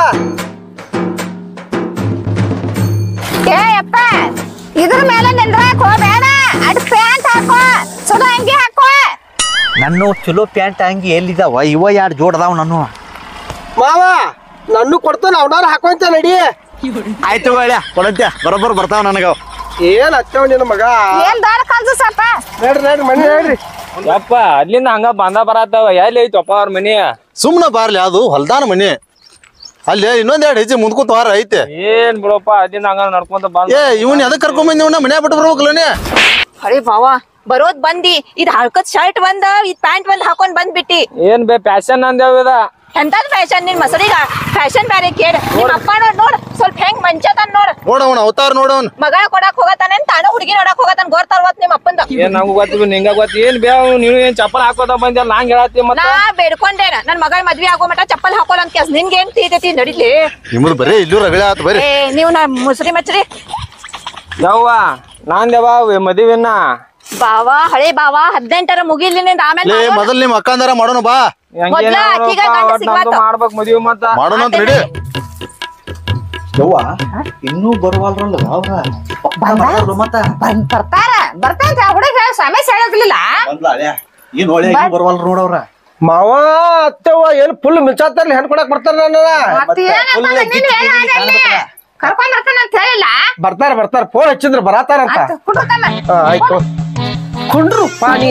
ಏ ಯಪ್ಪ ಇದ್ರ ಮೇಲೆ ನಿಂದ್ರಾಕ್ ಹೋಗ್ಬೇಡ ಅಡ್ ಪ್ಯಾಂಟ್ ಹಾಕೋ ಸುಡು ಅಂಗಿ ಹಾಕೋ ನನ್ನ ಚಲೋ ಪ್ಯಾಂಟ್ ಹಂಗಿ ಎಲ್ಲಿದಾವ ಇವ ಎರಡು ಜೋಡ್ ಅದಾವ ನಾನು ಮಾವ ನನ್ನು ಕೊಡ್ತಾನ ಅವನಾರ ಹಾಕೊಂತ ನಡಿ ಆಯ್ತು ಒಳ್ಳೆ ಕೊಡಂತೆ ಬರೋಬ್ಬರ ಬರ್ತಾವ ನನಗ ಏನ್ ಹತ್ತವ ನಿನ್ನ ಮಗ ಏನ್ ದೊಡ್ಡ ಕಲ್ಸಪ್ಪ ನಡ್ರಿ ನಡ್ರಿ ಮನಿ ನಡ್ರಿ ಯಪ್ಪ ಅಲ್ಲಿಂದ ಹಂಗ ಬಂದ ಬರತ್ತಾವ ಎಲ್ಲಿ ಐತಪ್ಪ ಅವ್ರ ಮನಿ ಸುಮ್ಮನೆ ಬಾರ್ಲಿ ಅದು ಹೊಲ್ದಾನ ಮನಿ ಅಲ್ಲಿ ಇನ್ನೊಂದ್ ಎರಡು ಹೆಜ್ಜೆ ಮುಂದ್ಕೋತ ವಾರ ಐತೆ ಏನ್ ಬಿಡಪ್ಪ ಅಲ್ಲಿಂದ ಹಂಗ ನಡ್ಕೊಂತ ಬಂದ ಏ ಇವನ್ ಎದಕ್ ಕರ್ಕೊಂಡ್ ಬಂದಿವನ ಮನ್ಯಾಗ ಬಿಟ್ಟು ಬರ್ಬೇಕಲ್ಲನೇ ಅರೆ ಬಾವ ಬರೋದ್ ಬಂದಿ ಇದ್ ಹಳ್ಕದ್ ಶರ್ಟ್ ಒಂದ್ ಇದ್ ಪ್ಯಾಂಟ್ ಒಂದ್ ಹಾಕೊಂಡ್ ಬಂದ್ಬಿಟ್ಟಿ ಏನ್ ಬೇ ಪ್ಯಾಶನ್ ಅಂದೇವ್ ಇದ ಎಂತದ್ ಫ್ಯಾಷನ್ ನಿನ್ ಮಸರಿಗ ಫ್ಯಾಷನ್ ಬ್ಯಾರೆ ಕೇಳ ನಿಮ್ ಅಪ್ಪ ನೋಡ್ ನೋಡ್ ಸ್ವಲ್ಪ ಹೆಂಗ್ ಮಂಚತಾನ್ ನೋಡ್ ನೋಡವನ ಅವತಾರ ನೋಡವನ್ ಮಗಳ ಕೊಡಾಕ್ ಹೋಗತಾನೆ ತಾನ ಹುಡುಗಿ ನೋಡಕ್ ಹೋಗತಾನ ಗೊತ್ತಾರ್ವತ್ ನಿಮ್ ಅಪ್ಪಂದ ಏನ್ ನಂಗೂ ಗೊತ್ತಿಲ್ಲ ನಿಂಗ ಗೊತ್ತ ಏನ್ ಬೇ ಅವ್ನು ನೀನು ಏನ್ ಚಪ್ಪಲ್ ಹಾಕೋದ ಬಂದ್ಯಲ್ಲ ನಂಗ್ ಹೇಳತ್ತಿ ನಾ ಮತ್ತ ಬೇಡ್ಕೊಂಡೇನ ನನ್ ಮಗಳ ಮದ್ವಿ ಆಗೋ ಮಟ ಚಪ್ಪಲ್ ಹಾಕೋಲ್ಲ ಅಂತ ಕೆಲ್ಸ ನಿನ್ಗೆ ಏನ್ ತೀತೈತಿ ನಡಿಲಿ ನಿಮ್ಮದು ಬರೀ ಇಲ್ಲೂ ರಗಳೆ ಆತು ಬರೀ ಏ ನೀವು ನಾ ಮುಸ್ರಿ ಮಚ್ರಿ ಯವ್ವ ನಾನ್ ದೇವ ಮದುವೆನ ಬಾವ ಹಳೆ ಬಾವ ಹದಿನೆಂಟರ ಮುಗಿಲಿ ನಿಂದ ಆಮೇಲೆ ಲೇ ಮಾಡೋಣ. ಮೊದಲ್ ನಿಮ್ಮ ಅಕ್ಕಂದಾರ ಮಾಡೋಣ ಬಾ ಮೊದ್ಲ ಆಕಿಗ ಗಂಡ ಸಿಗ್ವಾತ. ಮಾಡ್ಬೇಕ್ ಮದ್ವಿ ಮತ್ತ ಮಾಡೋಣ ಅಂತ ನಡಿ ಯವ್ವ ಇನ್ನೂ ಬರುವಲ್ರಲ್ಲ ಅವ್ರ ಮತ್ತ ಬಂದ್ ಬರ್ತಾರ ಬರ್ತಾರ ಹುಡುಗ ಸಮಸ್ಯೆ ಹೇಳೋದಿಲ್ಲ ಬಂದ್ಲ ಅಳ್ಯಾ ಏನ್ ಒಳ್ಳೆ ಬರುವಲ್ರ ನೋಡವ್ರ ಮಾವ ಅತ್ತವ ಏನ್ ಫುಲ್ ಮಿಚಾತಾರ್ಲಿ ಹೆಣ್ ಕೊಡಕ್ ಬರ್ತಾರ ನನ್ನ ಮತ್ತೆ ಏನಪ್ಪ ನಿನ್ನ ಹೇಳೋದಿಲ್ಲ ಕರ್ಕೊಂಡ್ ಬರ್ತಾನ ಅಂತ ಹೇಳಿಲ್ಲ ಬರ್ತಾರ ಬರ್ತಾರ ಫೋನ್ ಹಚ್ಚಿದ್ರ ಬರತಾರಂತ ಆಯ್ತು, ಕುಡ್ರು ತಮ್ಮ. ಹಾ, ಆಯ್ತು ಕುಂಡ್ರು ಪಾನಿ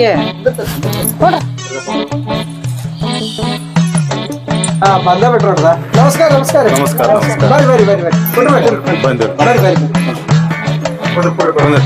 ಹಾ ಬಂದ ಬಿಟ್ರ ನಮಸ್ಕಾರ ನಮಸ್ಕಾರ ನಮಸ್ಕಾರ, ನಮಸ್ಕಾರ. ಬರ್ರಿ ಬರ್ರಿ ಬರ್ರಿ ಬರ್ರಿ ಕುಂಡ್ರು ಬರ್ರಿ ಬಂದ್ರು ಬರ್ರಿ ಬರ್ರಿ ಕೊಡ್ರಿ ಕೊಡ್ರಿ ಕೊಡ್ರಿ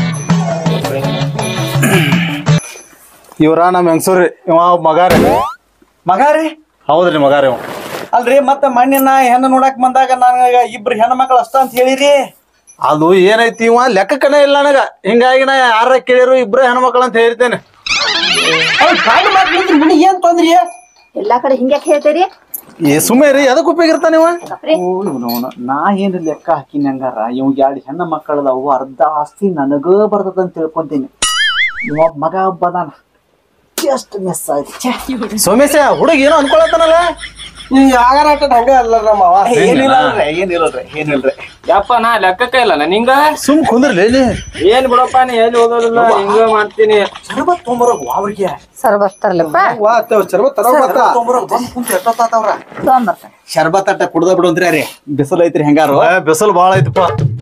ಇವ್ರ ನಮ್ ಹೆಂಗಸೂರಿ ಇವ ಮಗಾರಿ ಮಗ ರೀ ಹೌದ್ರಿ ಮಗಾರಿ ಇವ ಅಲ್ರಿ ಮತ್ತೆ ಮಣ್ಣಿನ ಹೆಣ್ಣು ನೋಡಕ್ ಬಂದಾಗ ನನಗ ಇಬ್ರು ಹೆಣ್ಣು ಮಕ್ಳು ಅಷ್ಟ ಅಂತ ಹೇಳಿರಿ ಅದು ಏನೈತಿ ಇವ ಲೆಕ್ಕಕ್ಕನೇ ಇಲ್ಲ ನನಗ ಹಿಂಗಾಗಿ ನಾ ಯಾರ ಕೇಳಿರು ಇಬ್ರು ಹೆಣ್ಮಕ್ಳು ಅಂತ ಹೇಳ್ತೇನೆ ಅವ್ರ್ ಕಾಲ್ ಮಾತ್ ನಿಂತ್ರಿ ನಿನಗ್ ಏನ್ ತೊಂದ್ರಿ ಎಲ್ಲಾ ಕಡೆ ಹಿಂಗ್ಯಾಕ್ ಹೇಳ್ತೀರಿ ಏ ಸುಮ್ಮನೆ ರೀ ಎದಕ್ ಉಪಯೋಗ ಇರ್ತಾನ ಇವ ನಾ ಏನ್ ಲೆಕ್ಕ ಹಾಕಿನ ಹಂಗಾರ ಇವ್ ಎರಡು ಹೆಣ್ಣು ಮಕ್ಕಳದವು ಅರ್ಧ ಆಸ್ತಿ ನನಗ ಬರ್ತದ ಅಂತ ತಿಳ್ಕೊಂತೀನಿ ಇವ ಮಗ ಒಬ್ಬ ಅದಾನ ಎಷ್ಟು ಮಿಸ್ ಆಯ್ತು ಛೆ. ಸೋಮೇಶ ಹುಡುಗ ಏನೋ ಅನ್ಕೊಳತ್ತಾನಲ್ಲ ನೀವ್ ಯಾಗಾರ ಆಟ ಹಂಗ ಅಲ್ಲ ನಮ್ಮವ ಏನಿಲ್ಲ ಅಲ್ರಿ ಏನಿಲ್ಲಲ್ರಿ ಏನಿಲ್ರಿ ಯಪ್ಪ ನಾ ಲೆಕ್ಕಕ್ಕ ಇಲ್ಲ ನಿಂಗ ಸುಮ್ ಕುಂದ್ರಲಿ ಇಲ್ಲಿ ಏನ್ ಬಿಡಪ್ಪ ನೀ ಎಲ್ಲಿ ಓದೋದಿಲ್ಲ ಹಿಂಗ ಮಾಡ್ತೀನಿ ಶರಬತ್ ತೊಂಬರೋಗ ಅವ್ರಿಗೆ ಸರ್ ಬರ್ತಾರಲ್ಲಪ್ಪ ವಾ ಅತ್ತವ ಚರ್ಮ ತರ ಮತ್ತ ತೊಂಬರೋಗ ಬಂದ್ ಕುಂತ ಎಷ್ಟೊತ್ತಾತವ್ರ ತಗೊಂಬರ್ತಾರ ಶರ್ಬತ್ ಅಟ್ಟ ಕುಡ್ದ ಬಿಡು ಅಂತ್ರಿ ರೀ ಬಿಸಿಲು ಐತ್ರಿ ಹೆಂಗಾರು ಏ, ಬಿಸಿಲು ಬಾಳ ಐತಪ್ಪ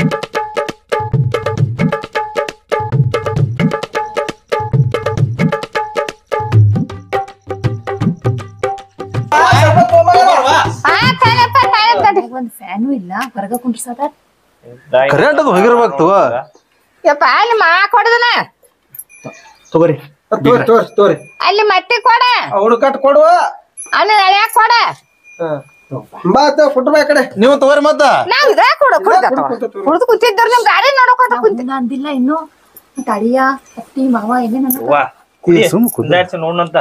ಆ ತಾಯಪ್ಪ ತಾಯಪ್ಪ ಒಂದ್ ಫ್ಯಾನು ಇಲ್ಲ ಹೊರಗ ಕುಂಡ್ರಸದ ಕರೆಂಟ್ ಅದು ಹೋಗಿರ್ಬೇಕು ತಗೋ ಯಪ್ಪ ಅಲ್ಲಿ ಮಾ ಕೊಡದನ ತಗೋರಿ ತೋರಿ ತೋರಿ ತೋರಿ ಅಲ್ಲಿ ಮಟ್ಟಿ ಕೊಡ ಹುಡುಕಟ್ ಕೊಡುವ ಅಲ್ಲಿ ಎಳ್ಯಾಕ ಕೊಡ ಬಾ ಅತ್ತವ ಕುಟ್ಟ ಬಾ ಈ ಕಡೆ ನೀವು ತಗೋರಿ ಮತ್ತ ನಾವ್ ಇದ ಕೊಡ ಕುಡ್ದು ಕುಂತಿದ್ದವ್ರು ನಿಮ್ ಗಾಡಿ ನೋಡಕೋತ ಕುಂತ ನಾ ಅಂದಿಲ್ಲ ಇನ್ನು ಮತ್ತ್ ಅಳಿಯ ಅತ್ತಿ ಮಾವ ಏನೇನ ವಾ ಏ, ಸುಮ್ ಕುಂದ್ರ ಕುದಾಡ್ಸಿ ನೋಡಂತ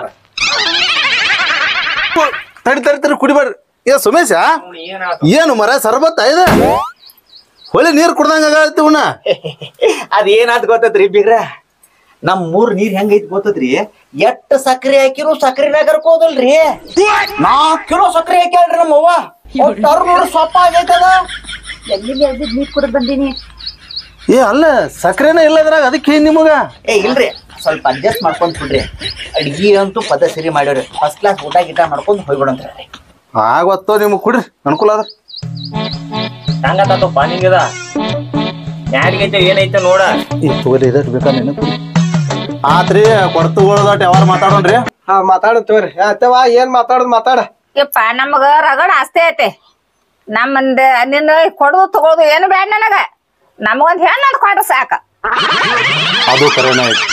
ತಡಿ ತಡಿ ತಡಿ ಕುಡಿಬೇಡ್ರಿ ಏ ಸುಮೇಶ ಏನು ಮರ ಸರ್ಬತ್ತ ಇದೆ ಹೊಳಿ ನೀರ್ ಕುಡ್ದಂಗ ಆಗತ್ತಿ ಇವನ ಅದೇನಾದ್ ಗೊತ್ತದ್ರಿ ಬೀಗ್ರ ನಮ್ ಮೂರ್ ನೀರ್ ಹೆಂಗೈತಿ ಗೊತ್ತದ್ರಿ ಎಷ್ಟ್ ಸಕ್ರಿ ಹಾಕಿರು ಸಕ್ರಿನಾಗ ಹರ್ಕೋದಲ್ರಿ ನಾಲ್ಕ್ ಕಿಲೋ ಸಕ್ರಿ ಹಾಕ್ಯಾಳ್ರಿ ನಮ್ಮ ಅವ್ವ ಒಟ್ಟಾರು ನೋಡ್ರಿ ಸೊಪ್ಪ ಆಗೈತದ ಎಲ್ಲಿ ಎಳ್ದಿದ್ ನೀರ್ ಕುಡಿದ್ ಬಂದೀನಿ ಏ ಅಲ್ಲ ಸಕ್ಕರೆನ ಇಲ್ಲ ಅದ್ರಾಗ ಅದಕ್ಕೆ ಏನ್ ನಿಮಗ ಏ ಇಲ್ರಿ ಸ್ವಲ್ಪ ಅಡ್ಜಸ್ಟ್ ಮಾಡ್ಕೊಂಡ್ ಬಿಡ್ರಿ ಅಡ್ಗಿ ಅಂತೂ ಪದ ಸರಿ ಮಾಡ್ಯಾವ್ರಿ ಫಸ್ಟ್ ಕ್ಲಾಸ್ ಊಟ ಗೀಟ ಮಾಡ್ಕೊಂಡು ಹೋಗ್ಬಿಡಂತ್ರಿ ಆಗತ್ತೋ ನಿಮಗ್ ಕುಡ್ರಿ ಅನುಕೂಲ ಅದ ಹಂಗತ್ತ ಪಾನಿಂಗದ ಯಾರಿಗೈತೆ ಏನೈತೆ ನೋಡ ಈ ತಗೋರಿ ಇದಟ್ ಬೇಕಾ ನೀನು ಕುಡಿ ಆತ್ರಿ ಕೊಡ್ತುಗಳದಟ್ ಯಾವಾರ ಮಾತಾಡೋಣ್ರಿ ಹಾ ಮಾತಾಡ ತಗೋರಿ ಅತ್ತವ ಏನ್ ಮಾತಾಡೋದ್ ಮಾತಾಡ ಯಪ್ಪ ನಮಗ ರಗಡ ಆಸ್ತಿ ಐತೆ ನಮ್ಮಂದ ನಿನ್ನ ಕೊಡುದು ತಗೊಳುದು ಏನು ಬೇಡ ನನಗ ನಮಗೊಂದ್ ಹೆಣ್ಣು ಅಂತ ಕೊಟ್ರೆ ಸಾಕ ಅದು ಕರೆನ ಐತಿ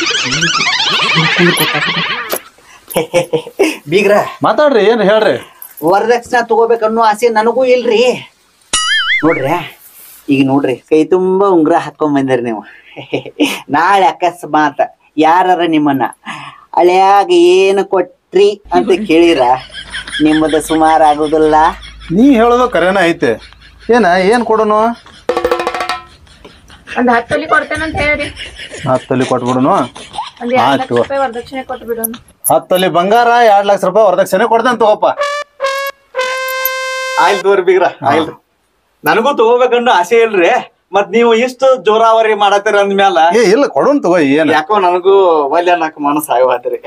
ಬೀಗ್ರ ಮಾತಾಡ್ರಿ ಏನ್ ಹೇಳ್ರಿ ವರದಕ್ಷಿಣೆ ತಗೋಬೇಕನ್ನೋ ಆಸೆ ನನಗೂ ಇಲ್ರಿ ನೋಡ್ರಿ ಈಗ ನೋಡ್ರಿ ಕೈ ತುಂಬಾ ಉಂಗ್ರ ಹಾಕೊಂಡ್ ಬಂದಿರಿ ನೀವು ನಾಳೆ ಅಕಸ್ಮಾತ್ ಯಾರ ನಿಮ್ಮನ್ನ ಹಳ್ಯಾಗ ಏನು ಕೊಟ್ರಿ ಅಂತ ಕೇಳಿರ ನಿಮ್ಮದ ಸುಮಾರು ಆಗುದಿಲ್ಲ ನೀ ಹೇಳೋದು ಕರೆನ ಐತೆ ಏನ ಏನ್ ಕೊಡೋನು ಒಂದ್ ಹತ್ತು ತೊಲಿ ಕೊಡ್ತೇನಂತ ಹೇಳ್ರಿ ಹತ್ತಲ್ಲಿ ಕೊಟ್ಬಿಡುನು ಒಂದ್ ಎರಡ್ ಆಯ್ತು. ಲಕ್ಷ ರೂಪಾಯಿ ವರದಕ್ಷಿಣೆ ಕೊಟ್ಟು ಬಿಡೋಣ ಹತ್ತಲ್ಲಿ ಬಂಗಾರ ಎರಡ್ ಲಕ್ಷ ರೂಪಾಯಿ ವರದಕ್ಷಿಣೆ ಕೊಡ್ತೇನೆ ತಗೋಪ್ಪ ಆಯ್ತು ತೋರಿ ಬೀಗ್ರ ಆಯ್ತು ನನಗೂ ತಗೋಬೇಕನ್ನೋ ಆಸೆ ಇಲ್ರಿ ಮತ್ ನೀವು ಇಷ್ಟು ಜೋರಾವರಿ ಮಾಡತ್ತೀರ ಅಂದ್ಮ್ಯಾಲ ಏ ಇಲ್ಲ ಕೊಡೋನ್ ತಗೋ ಏನ್ ಯಾಕೋ ನನಗೂ ಒಲ್ಲೆ ಅನ್ನಕ್ ಮನಸ್ಸು ಆಗತ್ರಿ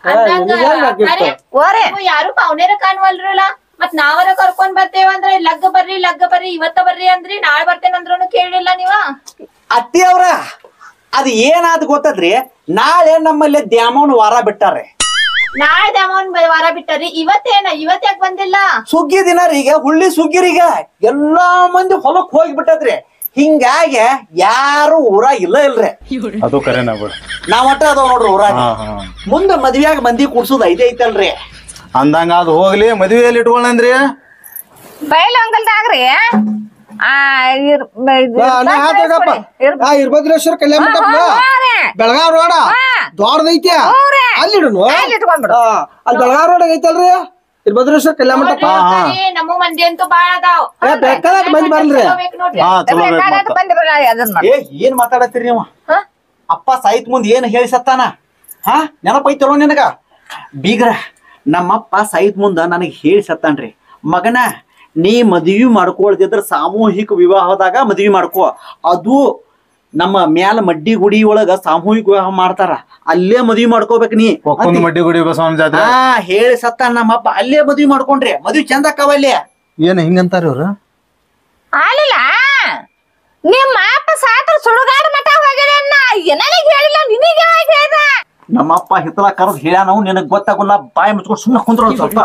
ಓರೆ ಯಾರು ಪಾವನೇರ ಕಾಣವಲ್ರಲ್ಲ ಮತ್ ನಾವರ ಕರ್ಕೊಂಡ್ ಬರ್ತೇವಂದ್ರೆ ಲಗ್ಗ ಬರ್ರಿ ಲಗ್ಗ ಬರ್ರಿ ಇವತ್ತ ಬರ್ರಿ ಅಂದ್ರಿ ನಾಳೆ ಬರ್ತೇನಂದ್ರೂ ಕೇಳಿಲ್ಲ ನೀವ ಅತ್ತಿ ಅವ್ರ ಅದ್ ಏನಾದ್ ಗೊತ್ತದ್ರಿ ನಾಳೆ ನಮ್ಮಲ್ಲಿ ದ್ಯಾಮವ್ನ ವಾರ ಬಿಟ್ಟಾರೆ ನಾಳೆ ದ್ಯಾಮವನ್ ವಾರ ಬಿಟ್ಟಾರಿ ಇವತ್ತೇನ ಇವತ್ ಯಾಕೆ ಬಂದಿಲ್ಲ ಸುಗ್ಗಿ ದಿನ ರೀ ಈಗ ಹುಳ್ಳಿ ಸುಗ್ಗಿರೀಗ ಎಲ್ಲಾ ಮಂದಿ ಹೊಲಕ್ ಹೋಗ್ಬಿಟ್ಟದ್ರಿ ಹಿಂಗಾಗಿ ಯಾರು ಊರಾಗ ಇಲ್ಲ ಇಲ್ರಿ ಅದು ಕರೆನ ಬಿಡು ನಾವ್ ಒಟ್ಟ ಅದಾವ ನೋಡ್ರಿ ಊರಾಗ ಹಾ ಹಾ ಮುಂದ ಮದ್ವ್ಯಾಗ ಮಂದಿ ಕೂಡ್ಸುದ್ ಐದೇ ಐತಲ್ರಿ ಅಂದಂಗ ಅದು ಹೋಗ್ಲಿ ಮದ್ವೆಯಲ್ಲಿ ಇಟ್ಕೊಳ್ಳಂದ್ರಿ ಬಯಲು ಅಂಗಲ್ದಾಗ್ರಿ ಆ ಇರ್ ಬ- ಇದು ಹಾ, ನಾ ಹಾಕ್ಬೇಕಪ್ಪ ಇರ್- ಹಾ ಇರ್ಭದ್ರೇಶ್ವರ ಕಲ್ಯಾಣ ಮಂಟಪ ಹಾ, ಹಾ, ರೀ. ಬೆಳಗಾವ್ ರೋಡ ಹಾ. ದೊಡ್ಡದೈತಿ ಹ್ಞೂ ಅಲ್ಲಿ ಇಡುನು ಅಲ್ಲಿ ಇಟ್ಕೊಂಡ್ಬಿಡು. ಹಾ, ಅಲ್ಲಿ ಬೆಳಗಾವ್ ರೋಡ್ ಐತಲ್ರಿ ಇರ್ಭದ್ರೇಶ್ವರ ಕಲ್ಯಾಣ ಮಂಟಪ ನೋಡ್ರಿ, ನಮ್ಮ ಮಂದಿ ಅಂತೂ ಬಾಳ ಅದಾವ್ ಏ, ಬೇಕಾದಷ್ಟ್ ಮಂದಿ ಬರ್ಲ್ರಿ. ಚಲೋಬೇಕ್ ನೋಡ್ರಿ ಹಾ ಚಲೋ ಬೇಕು ಬೇಕಾದಷ್ಟು ಮತ್ತ ಬಂದಿರಲ್ಲ ಅದನ್ನ ಮಾಡಿ ಏ ಏನ್ ಮಾತಾಡತ್ತೀರಿ ನೀವು ಹಾ? ಅಪ್ಪ ಸಾಯ್ತ್ ಮುಂದ್ ಏನ್ ಹೇಳಿ ಸತ್ತಾನ ಹಾ ನೆನಪೈತಲೋ ನಿನಗ ಬೀಗ್ರ ನಮ್ಮಪ್ಪ ಸಾಯ್ತ್ ಮುಂದ ನನಗೆ ಹೇಳಿ ಸತ್ತಾನ್ರಿ ಮಗನ ನೀ ಮದ್ವಿ ಮಾಡ್ಕೊಳ್ದಿದ್ರ ಸಾಮೂಹಿಕ ವಿವಾಹದಾಗ ಮದ್ವಿ ಮಾಡ್ಕೋ ಅದು ನಮ್ಮ ಮ್ಯಾಲ ಮಡ್ಡಿ ಗುಡಿ ಒಳಗ ಸಾಮೂಹಿಕ ವಿವಾಹ ಮಾಡ್ತಾರ ಅಲ್ಲೇ ಮದ್ವಿ ಮಾಡ್ಕೋಬೇಕು ನೀ ಒಕ್ಕೊಂದು ಮಡ್ಡಿ ಗುಡಿ ಬಸವನ ಜಾತ್ರೆ ಹಾ ಹೇಳಿ ಸತ್ತಾನ ನಮ್ಮಪ್ಪ ಅಲ್ಲೇ ಮದ್ವಿ ಮಾಡ್ಕೊಂಡ್ರಿ ಮದ್ವಿ ಚಂದ ಅಕ್ಕವಲ್ಲೇ ಏನ್ ಹಿಂಗಂತಾರ ಇವ್ರು ಆಲಿಲ್ಲ ನಿಮ್ಮ ಅಪ್ಪ ಸಾತ್ರ ಸುಡುಗಾಡ ಮಠ ಹೋಗಿರಣ್ಣ ನನಗೆ ಹೇಳಿಲ್ಲ ನಿನಗೆ ಯಾವಾಗ ಹೇಳ್ದ ನಮ್ಮಪ್ಪ ಹಿತ್ತಲ ಕರೆದು ಹೇಳ್ಯಾನ ನಾವು ನಿನಗ್ ಗೊತ್ತಾಗಲ್ಲ ಬಾಯಿ ಮುಚ್ಕೊಂಡು ಸುಮ್ಮನೆ ಕುಂತ್ರ ಸ್ವಲ್ಪ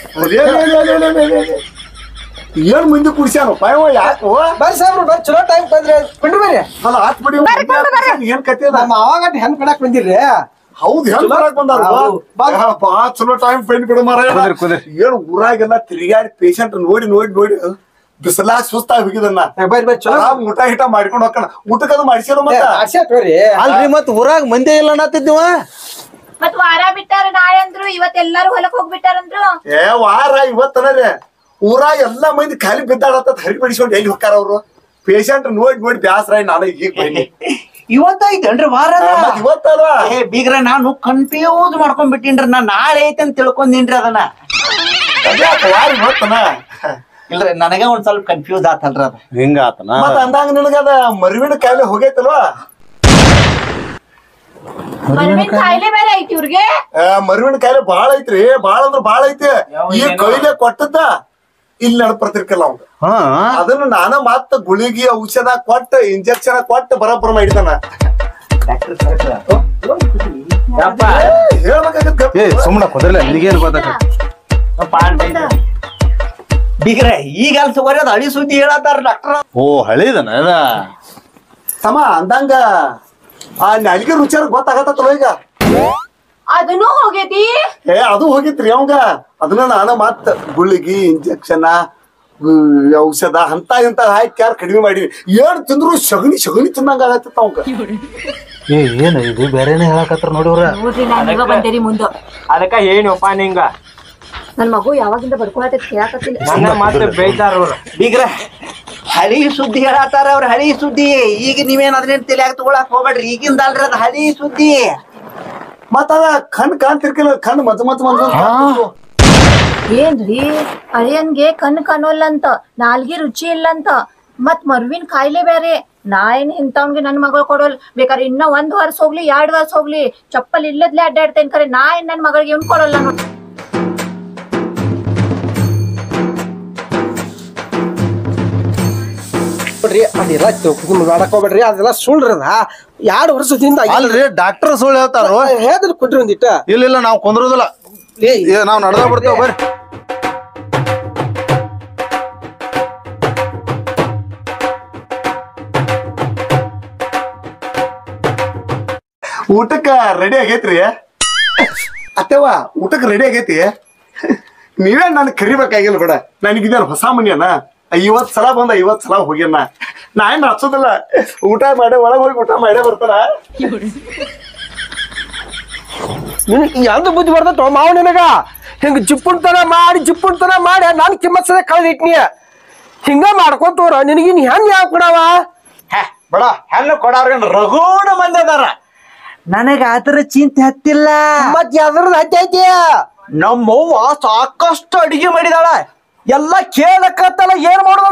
ಏನ್ ಮುಂದೆ ಕುಡ್ಸ್ಯಾನ ಪಾಯವ ಯಾಕೋ ಬರ್ರಿ ಸಾಹೇಬ್ರು ಬರ್ರಿ ಚಲೋ ಟೈಮ್ ಬಂದ್ರಿ ಕೊಂಡ್ರಿ ಬರ್ರಿ ಅಲ್ಲ ಆತ್ ಬಿಡಿ ಏನ್ ಕತೆ ಅದ ನಮ್ಮ ಅವಾಗ ಹೆಣ್ ಕಡಕ್ ಬಂದಿರ್ರಿ ಹೌದು ಹೆಂಗ್ ಬರಾಕ್ ಬಂದಾರ ಹೌದು. ಬಾ ಚಲೋ ಟೈಮ್ ಪೆಂಡ್ ಬಿಡು ಮಾರ ಏನ್ ಊರಾಗೆಲ್ಲ ತಿರುಗಾಡಿ ಪೇಷಂಟ್ ನೋಡಿ ನೋಡಿ ನೋಡಿ ಬಿಸಿಲಾ ಸುಸ್ತಾಗಿ ಹೋಗಿದನ್ನ ಏ, ಬರ್ರಿ ಬರ್ರಿ ಚಲೋ ಆರಾಮ್ ಊಟ ಗಿಟ ಮಾಡ್ಕೊಂಡು ಹೋಗ್ಕಣ ಊಟಕ್ಕದು ಮಾಡಿಸ್ಯಾರ ಏ, ಮತ್ತ ಆಸೆ ತೋರಿ ಅಲ್ರಿ ಮತ್ ಊರಾಗ ಮಂದಿ ಇಲ್ಲ ಅನ್ನತ್ತಿದ್ದೀವ ಮತ್ ವಾರ ಬಿಟ್ಟಾರ ನಾಳೆ ಅಂದ್ರು ಇವತ್ ಎಲ್ಲಾರು ಹೊಲಕ್ ಹೋಗ್ಬಿಟ್ಟಾರಂದ್ರು ಏ ವಾರ ಇವತ್ತನರೇ ಊರಾಗ ಎಲ್ಲಾ ಮಂದಿ ಖಾಲಿ ಬಿದ್ದಾಡತ್ತ ಹರಿ ಬಿಡಿಸ್ಕೊಂಡು ಎಲ್ಲಿ ಹೋಗ್ತಾರ ಅವ್ರು ಪೇಷಂಟ್ ನೋಡಿ ನೋಡಿ ಬ್ಯಾಸರ ನಾನು ಈಗ ಬನ್ನಿ ಇವತ್ತೈತೇನ್ರಿ ವಾರ ಮತ್ ಇವತ್ತಲ್ವಾ ಏ ಬೀಗ್ರ ನಾನು ಕನ್ಫ್ಯೂಸ್ ಮಾಡ್ಕೊಂಡ್ ಬಿಟ್ಟಿನ್ರಿ ನಾ ನಾಳೆ ಐತೆ ಅಂತ ತಿಳ್ಕೊಂಡಿನ್ರಿ ಅದನ್ನ ಅದ್ಯಾಕ್ ವಾರ ಇವತ್ತನ ಇಲ್ರಿ ನನಗೆ ಒಂದ್ ಸ್ವಲ್ಪ ಕನ್ಫ್ಯೂಸ್ ಆತಲ್ರಿ ಅದ ಹಿಂಗ ಆತನ ಮತ್ತ ಅಂದಂಗ ನಿನಗದ ಮರುವಿನ ಕಾಯಿಲೆ ಹೋಗೈತಲ್ವಾ ಮರವಿನ ಕಾಯಿಲೆ ಬೇರೆ ಐತಿ ಇವ್ರಿಗೆ ಆ, ಮರುವಿನ ಕಾಯಿಲೆ ಬಾಳ ಐತ್ರಿ ಬಾಳ ಅಂದ್ರ ಬಾಳ ಐತಿ ಈ ಕೈಲೆ ಕೊಟ್ಟದ್ದ ಇಲ್ಲಿ ನಡ್ಪರ್ತಿರ್ಕಲ್ಲ ಅವಂಗ ಅದನ್ನ ನಾನ ಮತ್ತ ಗುಳಿಗಿ ಔಷಧ ಕೊಟ್ಟ ಇಂಜೆಕ್ಷನ್ ಕೊಟ್ಟ ಬರಬ್ಬರ ಮಾಡಿದಾನ ಹೇಳ್ಬೇಕಾಗತ್ತ ಸುಮ್ಮನೆ ಕುದ್ರಲ್ಲ ನಿನಗೇನು ಬೀಗ್ರ ಈಗ ಅಲ್ಲಿ ತಗೋರಿ ಅದ ಹಳಿ ಸುದ್ದಿ ಹೇಳತ್ತಾರ ಡಾಕ್ಟರ್ ಓ ಹಳಿದನ ಅದ ತಮ್ಮ ಅಂದಂಗ ಆ ನಾಲಿಗೆ ರುಚಿಯಾರ ಗೊತ್ತಾಗತ್ತಲ್ಲ ಈಗ ಅದನ್ನೂ ಹೋಗೈತಿ ಏ ಅದು ಹೋಗಿತ್ರಿ ಅವಂಗ ಅದನ್ನ ನಾನ ಮತ್ತ ಗುಳಿಗಿ ಇಂಜೆಕ್ಷನ್ ಔಷಧ ಅಂತ ಇಂತ ಹಾಕಿ ಯಾರು ಕಡಿಮೆ ಮಾಡಿವಿ ಏನ್ ತಿಂದ್ರು ಸಗಣಿ ಸಗಣಿ ತಿನ್ನಂಗ ಆಗತ್ತ ಅವಂಗ ಏ ಏನು ಇದು ಬೇರೆನೇ ಹೇಳಕತ್ತಾರ ನೋಡಿವ್ರ ನೋಡ್ರಿ ನಾನ್ ಇವ ಬಂದೇರಿ ಮುಂದ ಅದಕ್ಕ ಏನಪ್ಪ ನಿಂಗ ನನ್ ಮಗು ಯಾವಾಗಿಂದ ಬಡ್ಕೊಳತೈತಿ ಕೇಳಾಕತ್ತಿಲ್ಲ ನನ್ನ ಮತ್ತೆ ಬೈತಾರ ಅವ್ರು ಬೀಗ್ರ ಹಳಿ ಸುದ್ದಿ ಹೇಳತ್ತಾರ ಅವ್ರ ಹಳಿ ಸುದ್ದಿ ಈಗ ನೀವೇನ್ ಅದನ್ನೇನ್ ತಲೆಯಾಗ ತಗೊಳಕ್ ಹೋಗ್ಬೇಡ್ರಿ ಈಗಿಂದ ಅಲ್ರಿ ಅದ ಹಳಿ ಸುದ್ದಿ ಮತ್ತ ಅದ ಕಣ್ ಕಾಣ್ತಿರ್ಕಿಲ್ಲ ಕಣ್ ಮಜ ಮಜ ಮಜ ಏನ್ರಿ ಅಳಿಯನ್ಗೆ ಕಣ್ಣು ಕಾಣೋಲ್ಲ ಅಂತ ನಾಲ್ಗೆ ರುಚಿ ಇಲ್ಲ ಅಂತ ಮತ್ ಮರ್ವಿನ್ ಕಾಯಿಲೆ ಬೇರೆ ನಾ ಏನ್ ಇಂಥವ್ನ್ಗೆ ನನ್ ಮಗಳು ಕೊಡೋಲ್ ಬೇಕಾದ್ರೆ ಇನ್ನ ಒಂದ್ ವರ್ಷ ಹೋಗ್ಲಿ ಎರಡ್ ವರ್ಷ ಹೋಗ್ಲಿ ಚಪ್ಪಲ್ ಇಲ್ಲದ್ಲೆ ಅಡ್ಡಾಡ್ತೇನೆ ಖರೆ ನಾ ಏನ್ ನನ್ ಮಗಳಿಗೆ ಇವ್ನ್ ಕೊಡಲ್ಲ ನೋಡ್ ನೋಡ್ರಿ ಅದೆಲ್ಲ ತಿಳ್ಕೊಂಡ್ ಮಾಡಕ್ ಹೋಗ್ಬೇಡ್ರಿ ಅದೆಲ್ಲ ಸುಳ್ಳ್ರದ ಎರಡು ವರ್ಷದಿಂದ ಅಲ್ರಿ ಡಾಕ್ಟರ್ ಸುಳ್ಳು ಹೇಳ್ತಾರೋ ಹೇಳ್ದ್ರೆ ಕೊಡ್ರಿ ಒಂದಿಟ್ಟ ಇಲ್ಲ ಇಲ್ಲ ನಾವು ಕುಂದ್ರೋದಿಲ್ಲ ಏಯ್ ಏ ನಾವ್ ನಡ್ದ ಬಿಡ್ತೇವ್ ಬರ್ರಿ ಊಟಕ್ಕ ರೆಡಿ ಆಗೈತ್ರಿ ಅತ್ತೇವ ಊಟಕ್ಕೆ ರೆಡಿ ಆಗೈತಿ ನೀವೇ ನನ್ ಕರಿಬೇಕಾಗಿಲ್ಲ ಬಿಡ ನನಗಿದೇನು ಹೊಸ ಮನಿಯನ ಐವತ್ ಸಲ ಬಂದ ಐವತ್ ಸಲ ಹೋಗ್ಯಾನ ನಾ ಏನ್ ಹಚ್ಚೋದಿಲ್ಲ ಊಟ ಮಾಡೇ ಒಳಗ್ ಹೋಗಿ ಊಟ ಮಾಡೇ ಬರ್ತಾನ ನಿನಗೆ ಎಂದ ಬುದ್ಧಿ ಬರ್ತೈತೋ ಮಾವ ನಿನಗ ಹಿಂಗ ಜಿಪ್ಪುಣ್ತನ ಮಾಡಿ ಜಿಪ್ಪುಣ್ತನ ಮಾಡಿ ನಾನು ಕಿಮ್ಮತ್ ಸದ ಕಳೆದಿಟ್ನಿ ಹಿಂಗ ಮಾಡ್ಕೊಂತವ್ರ ನಿನಗಿನ್ ಹೆಂಗ್ ಯಾವ ಕೊಡವ ಹೇ ಬಿಡ ಹೆಣ್ಣು ಕೊಡವ್ರೇನ್ ರಗೂಣ ಮಂದಿ ಅದಾರ ನನಗ ಅದ್ರ ಚಿಂತೆ ಹತ್ತಿಲ್ಲ ಮತ್ ಯಾವ್ದ್ರದ್ದು ಹತ್ತೈತಿ ನಮ್ಮವ್ವ ಸಾಕಷ್ಟು ಅಡಿಗೆ ಮಾಡಿದಾಳ ಎಲ್ಲ ಕೇಳಕತ್ತಲ್ಲ ಏನ್ ಮಾಡುದ